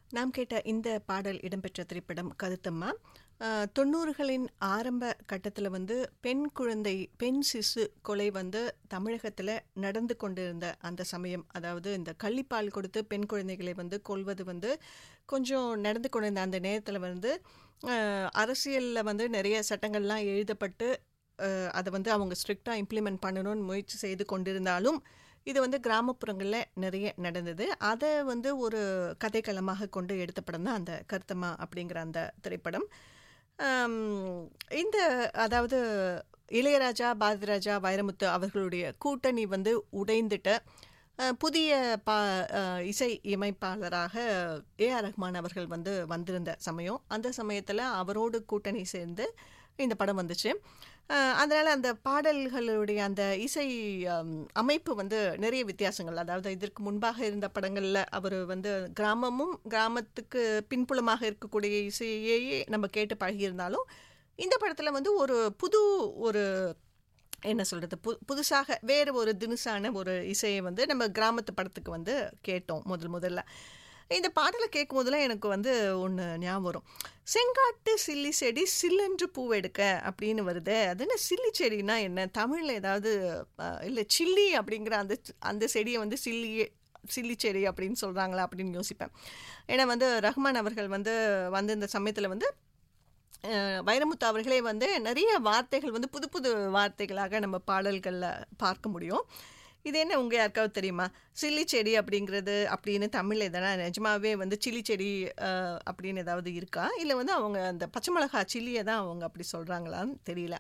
நாம் கேட்ட இந்த பாடல் இடம்பெற்ற திரைப்படம் கருத்தம்மா அஹ், தொண்ணூறுகளின் ஆரம்ப கட்டத்தில் வந்து பெண் குழந்தை பெண் சிசு கொலை வந்து தமிழகத்தில் நடந்து கொண்டிருந்த அந்த சமயம் அதாவது இந்த கள்ளிப்பால் கொடுத்து பெண் குழந்தைகளை வந்து கொல்வது வந்து கொஞ்சம் நடந்து கொண்டிருந்த அந்த நேரத்தில் வந்து அரசியலில் வந்து நிறைய சட்டங்கள்லாம் எழுதப்பட்டு அஹ், அதை வந்து அவங்க ஸ்ட்ரிக்டாக இம்ப்ளிமெண்ட் பண்ணணும்னு முயற்சி செய்து கொண்டிருந்தாலும் இது வந்து கிராமப்புறங்களில் நிறைய நடந்தது அதை வந்து ஒரு கதைக்களமாக கொண்டு எடுத்த படம் தான் அந்த கருத்தம்மா அப்படிங்கிற அந்த திரைப்படம் ஆம், இந்த அதாவது இளையராஜா பாரதிராஜா வைரமுத்து அவர்களுடைய கூட்டணி வந்து உடைந்துட்ட அஹ், புதிய பா அஹ், இசை இமைப்பாளராக ஏ ஆர் ரஹ்மான் அவர்கள் வந்து வந்திருந்த சமயம் அந்த சமயத்தில் அவரோடு கூட்டணி சேர்ந்து இந்த படம் வந்துச்சு அஹ், அதனால அந்த பாடல்களுடைய அந்த இசை அம், அமைப்பு வந்து நிறைய வித்தியாசங்கள் அதாவது இதற்கு முன்பாக இருந்த படங்களில் அவர் வந்து கிராமமும் கிராமத்துக்கு பின்புலமாக இருக்கக்கூடிய இசையையே நம்ம கேட்டு பழகியிருந்தாலும் இந்த படத்தில் வந்து ஒரு புது ஒரு என்ன சொல்கிறது பு புதுசாக வேறு ஒரு தினுசான ஒரு இசையை வந்து நம்ம கிராமத்து படத்துக்கு வந்து கேட்டோம் முதல் முதல்ல இந்த பாடலை கேட்கும் போதெல்லாம் எனக்கு வந்து ஒன்று ஞாபகம் வரும் செங்காட்டு சில்லி செடி சில்லென்று பூவெடுக்க அப்படின்னு வருது அது என்ன சில்லி செடினா என்ன தமிழில் ஏதாவது இல்லை சில்லி அப்படிங்கிற அந்த அந்த செடியை வந்து சில்லி சில்லி செடி அப்படின்னு சொல்கிறாங்களா அப்படின்னு யோசிப்பேன் ஏன்னா வந்து ரஹ்மான் அவர்கள் வந்து வந்து இந்த சமயத்தில் வந்து அஹ், வைரமுத்து அவர்களே வந்து நிறைய வார்த்தைகள் வந்து புது புது வார்த்தைகளாக நம்ம பாடல்களில் பார்க்க முடியும் இது என்ன உங்கள் யாருக்காவது தெரியுமா சில்லி செடி அப்படிங்கிறது அப்படின்னு தமிழில் எதனா நிஜமாவே வந்து சில்லி செடி அஹ், அப்படின்னு ஏதாவது இருக்கா இல்லை வந்து அவங்க அந்த பச்சை மிளகா சில்லியை தான் அவங்க அப்படி சொல்கிறாங்களான்னு தெரியல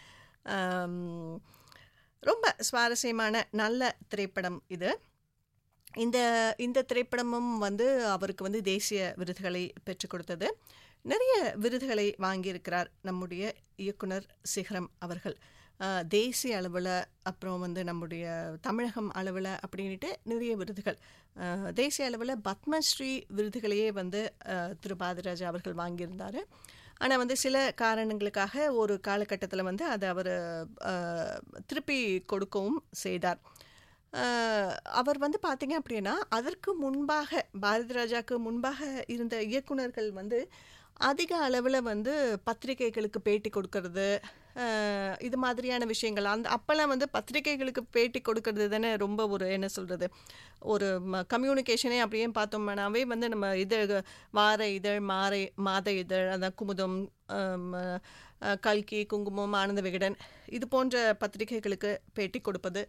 ஆம், ரொம்ப சுவாரஸ்யமான நல்ல திரைப்படம் இது இந்த இந்த திரைப்படமும் வந்து அவருக்கு வந்து தேசிய விருதுகளை பெற்றுக் கொடுத்தது நிறைய விருதுகளை வாங்கியிருக்கிறார் நம்முடைய இயக்குனர் சிகரம் அவர்கள் ஆஹ், தேசிய அளவில் அப்புறம் வந்து நம்முடைய தமிழகம் அளவில் அப்படின்ட்டு நிறைய விருதுகள் ஆஹ், தேசிய அளவில் பத்மஸ்ரீ விருதுகளையே வந்து ஆஹ், திரு பாரதிராஜா அவர்கள் வாங்கியிருந்தார் ஆனால் வந்து சில காரணங்களுக்காக ஒரு காலகட்டத்தில் வந்து அதை அவர் திருப்பி கொடுக்கவும் செய்தார் அஹ், அவர் வந்து பார்த்தீங்க அப்படின்னா அதற்கு முன்பாக பாரதி ராஜாக்கு முன்பாக இருந்த இயக்குனர்கள் வந்து அதிக அளவில் வந்து பத்திரிகைகளுக்கு பேட்டி கொடுக்கறது அஹ், இது மாதிரியான விஷயங்கள் அந்த அப்போல்லாம் வந்து பத்திரிகைகளுக்கு பேட்டி கொடுக்கறது தானே ரொம்ப ஒரு என்ன சொல்கிறது ஒரு கம்யூனிகேஷனே அப்படியே பார்த்தோம்னாவே வந்து நம்ம இதழ் வார இதழ் மாறை மாத இதழ் அதான் குமுதம் அம், அஹ், கல்கி குங்குமம் ஆனந்த விகடன் இது போன்ற பத்திரிகைகளுக்கு பேட்டி கொடுப்பது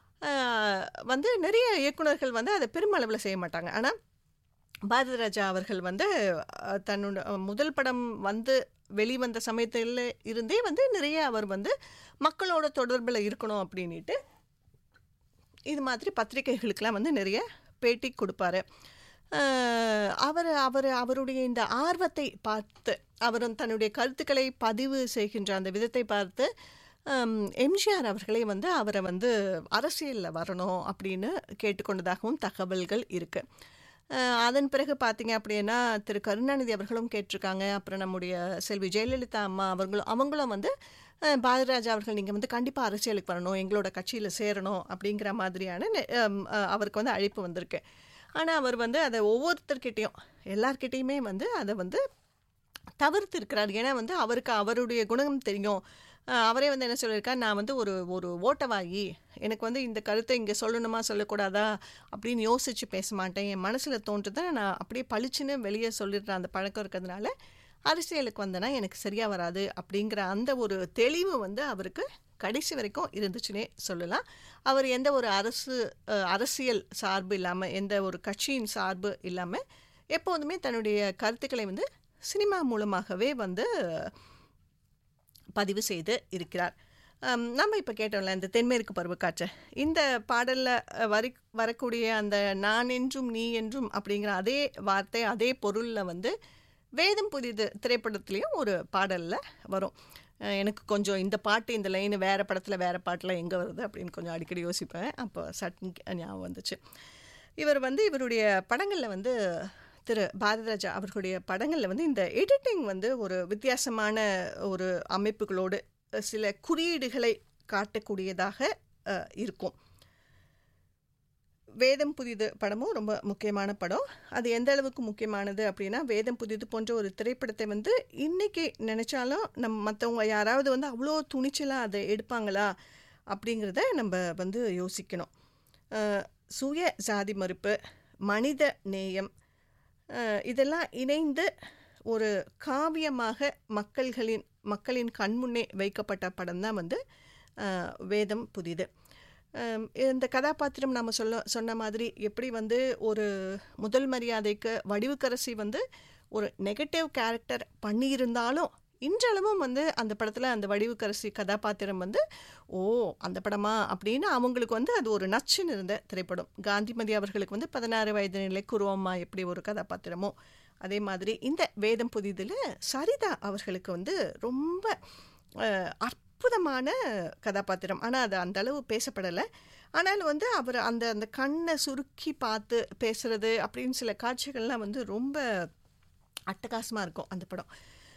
ஆஹ் வந்து நிறைய இயக்குனர்கள் வந்து அதை பெருமளவில் செய்ய மாட்டாங்க ஆனால் பாரதிராஜா அவர்கள் வந்து அஹ், தன்னோட அஹ், முதல் படம் வந்து வெளிவந்த சமயத்தில் இருந்தே வந்து நிறைய அவர் வந்து மக்களோட தொடர்பில் இருக்கணும் அப்படின்ட்டு இது மாதிரி பத்திரிகைகளுக்கெல்லாம் வந்து நிறைய பேட்டி கொடுப்பாரு அஹ், அவர் அவர் அவருடைய இந்த ஆர்வத்தை பார்த்து அவர் தன்னுடைய கருத்துக்களை பதிவு செய்கின்ற அந்த விதத்தை பார்த்து ஹம், எம்ஜிஆர் அவர்களே வந்து அவரை வந்து அரசியலில் வரணும் அப்படின்னு கேட்டுக்கொண்டதாகவும் தகவல்கள் இருக்குது அதன் பிறகு பார்த்தீங்க அப்படின்னா திரு கருணாநிதி அவர்களும் கேட்டிருக்காங்க அப்புறம் நம்முடைய செல்வி ஜெயலலிதா அம்மா அவங்களும் அவங்களும் வந்து அஹ், பாரதிராஜா அவர்கள் நீங்கள் வந்து கண்டிப்பாக அரசியலுக்கு வரணும் எங்களோட கட்சியில் சேரணும் அப்படிங்கிற மாதிரியான நெ- ஹம், அஹ், அவருக்கு வந்து அழைப்பு வந்திருக்கு ஆனால் அவர் வந்து அதை ஒவ்வொருத்தர்கிட்டையும் எல்லார்கிட்டேயுமே வந்து அதை வந்து தவிர்த்து இருக்கிறார் ஏன்னா வந்து அவருக்கு அவருடைய குணம் தெரியும் அஹ் அவரே வந்து என்ன சொல்லியிருக்கார் நான் வந்து ஒரு ஒரு ஓட்டவாகி எனக்கு வந்து இந்த கருத்தை இங்கே சொல்லணுமா சொல்லக்கூடாதா அப்படின்னு யோசித்து பேச மாட்டேன் என் மனசில் தோன்றுதை நான் அப்படியே பளிச்சுன்னு வெளியே சொல்லிடுற அந்த பழக்கம் இருக்கிறதுனால அரசியலுக்கு வந்தேன்னா எனக்கு சரியாக வராது அப்படிங்கிற அந்த ஒரு தெளிவு வந்து அவருக்கு கடைசி வரைக்கும் இருந்துச்சுன்னே சொல்லலாம் அவர் எந்த ஒரு அரசு அஹ், அரசியல் சார்பு இல்லாமல் எந்த ஒரு கட்சியின் சார்பு இல்லாமல் எப்போதுமே தன்னுடைய கருத்துக்களை வந்து சினிமா மூலமாகவே வந்து பதிவு செய்து இருக்கிறார் அம், நம்ம இப்போ கேட்டோம்ல இந்த தென்மேற்கு பருவக்காற்று இந்த பாடலில் வரி வரக்கூடிய அந்த நான் என்றும் நீ என்றும் அப்படிங்கிற அதே வார்த்தை அதே பொருளில் வந்து வேதம் புதிது திரைப்படத்துலேயும் ஒரு பாடலில் வரும் அஹ், எனக்கு கொஞ்சம் இந்த பாட்டு இந்த லைன் வேறு படத்தில் வேறு பாட்டில் எங்கே வருது அப்படின்னு கொஞ்சம் அடிக்கடி யோசிப்பேன் அப்போ சட்னி ஞாபகம் வந்துச்சு இவர் வந்து இவருடைய படங்களில் வந்து திரு பாரதிராஜா அவர்களுடைய படங்களில் வந்து இந்த எடிட்டிங் வந்து ஒரு வித்தியாசமான ஒரு அமைப்புகளோடு சில குறியீடுகளை காட்டக்கூடியதாக அஹ், இருக்கும் வேதம் புதிது படமும் ரொம்ப முக்கியமான படம் அது எந்த அளவுக்கு முக்கியமானது அப்படின்னா வேதம் புதிது போன்ற ஒரு திரைப்படத்தை வந்து இன்னைக்கு நினச்சாலும் நம்ம மற்றவங்க யாராவது வந்து அவ்வளோ துணிச்சலாக அதை எடுப்பாங்களா அப்படிங்கிறத நம்ம வந்து யோசிக்கணும் அஹ், சுய ஜாதி மறுப்பு மனித நேயம் அஹ், இதெல்லாம் இணைந்து ஒரு காவியமாக மக்கள்களின் மக்களின் கண்முன்னே வைக்கப்பட்ட படம் தான் வந்து அஹ், வேதம் புதிது அம், இந்த கதாபாத்திரம் நம்ம சொல்ல சொன்ன மாதிரி எப்படி வந்து ஒரு முதல் மரியாதைக்கு வடிவுக்கரசி வந்து ஒரு நெகட்டிவ் கேரக்டர் பண்ணியிருந்தாலும் இன்றளவும் வந்து அந்த படத்தில் அந்த வடிவுக்கரசி கதாபாத்திரம் வந்து ஓ அந்த படமா அப்படின்னு அவங்களுக்கு வந்து அது ஒரு நச்சுன்னு இருந்த திரைப்படம் காந்திமதி அவர்களுக்கு வந்து பதினாறு வயது நிலை குருவம்மா எப்படி ஒரு கதாபாத்திரமோ அதே மாதிரி இந்த வேதம் புதிதில் சரிதா அவர்களுக்கு வந்து ரொம்ப அஹ், அற்புதமான கதாபாத்திரம் ஆனால் அது அந்த அளவு பேசப்படலை ஆனாலும் வந்து அவர் அந்த அந்த கண்ணை சுருக்கி பார்த்து பேசுறது அப்படின்னு சில காட்சிகள்லாம் வந்து ரொம்ப அட்டகாசமாக இருக்கும் அந்த படம்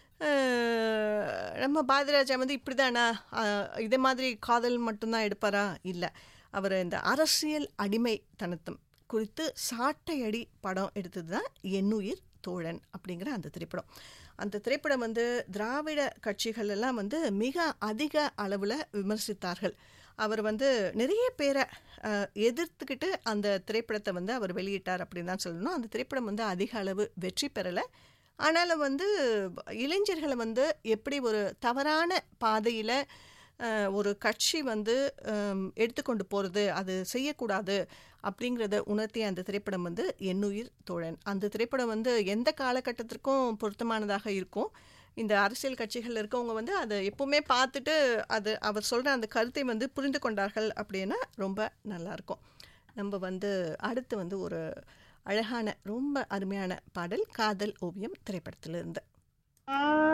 அஹ், நம்ம பாரதிராஜா வந்து இப்படி தானா இதே மாதிரி காதல் மட்டும்தான் எடுப்பாரா இல்லை அவர் இந்த அரசியல் அடிமைத்தனத்தம் குறித்து சாட்டையடி படம் எடுத்தது தான் என்னுயிர் தோழன் அப்படிங்கிற அந்த திரைப்படம் அந்த திரைப்படம் வந்து திராவிட கட்சிகள் எல்லாம் வந்து மிக அதிக அளவில் விமர்சித்தார்கள் அவர் வந்து நிறைய பேரை அஹ், எதிர்த்துக்கிட்டு அந்த திரைப்படத்தை வந்து அவர் வெளியிட்டார் அப்படின்னு தான் சொல்லணும் அந்த திரைப்படம் வந்து அதிக அளவு வெற்றி பெறலை ஆனாலும் வந்து இளைஞர்களை வந்து எப்படி ஒரு தவறான பாதையில் ஒரு கட்சி வந்து அம், எடுத்துக்கொண்டு போகிறது அது செய்யக்கூடாது அப்படிங்கிறத உணர்த்திய அந்த திரைப்படம் வந்து என்னுயிர் தோழன் அந்த திரைப்படம் வந்து எந்த காலகட்டத்திற்கும் பொருத்தமானதாக இருக்கும் இந்த அரசியல் கட்சிகள் இருக்கவங்க வந்து அதை எப்பவுமே பார்த்துட்டு அது அவர் சொல்கிற அந்த கருத்தை வந்து புரிந்து கொண்டார்கள் அப்படின்னா ரொம்ப நல்லாயிருக்கும் நம்ம வந்து அடுத்து வந்து ஒரு அழகான ரொம்ப அருமையான பாடல் காதல் ஓவியம் திரைப்படத்திலிருந்து